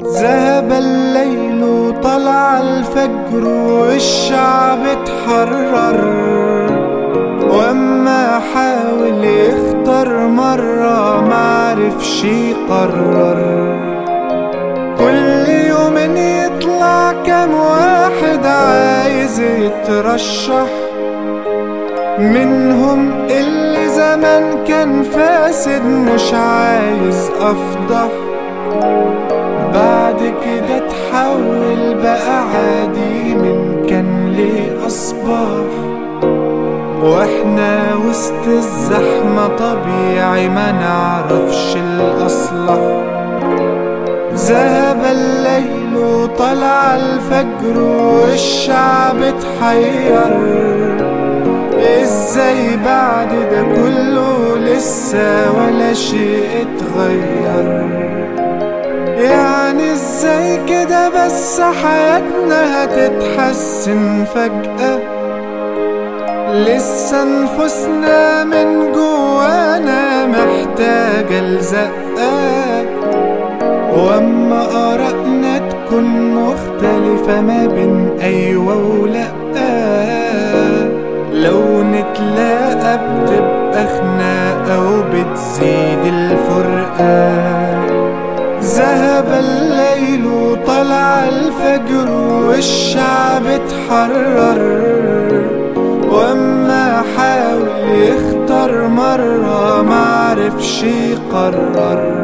ذهب الليل وطلع الفجر والشعب اتحرر واما حاول يختار مرة معرفش يقرر كل يوم يطلع كم واحد عايز يترشح منهم اللي زمان كان فاسد مش عايز افضح بعد كده تحول بقى عادي من كان ليه أصبح واحنا وسط الزحمة طبيعي ما نعرفش الأصلح ذهب الليل وطلع الفجر والشعب اتحير ازاي بعد ده كله لسه ولا شيء اتغير يعني ازاي كده بس حياتنا هتتحسن فجأة لسه نفوسنا من جوانا محتاجة لزقة واما آرائنا تكون مختلفة ما بين أيوة ولأ لو نتلاقى بتبقى خناقة وبتزيد الفرقة ذهب الليل وطلع الفجر والشعب اتحرر واما حاول يختار مرة معرفش يقرر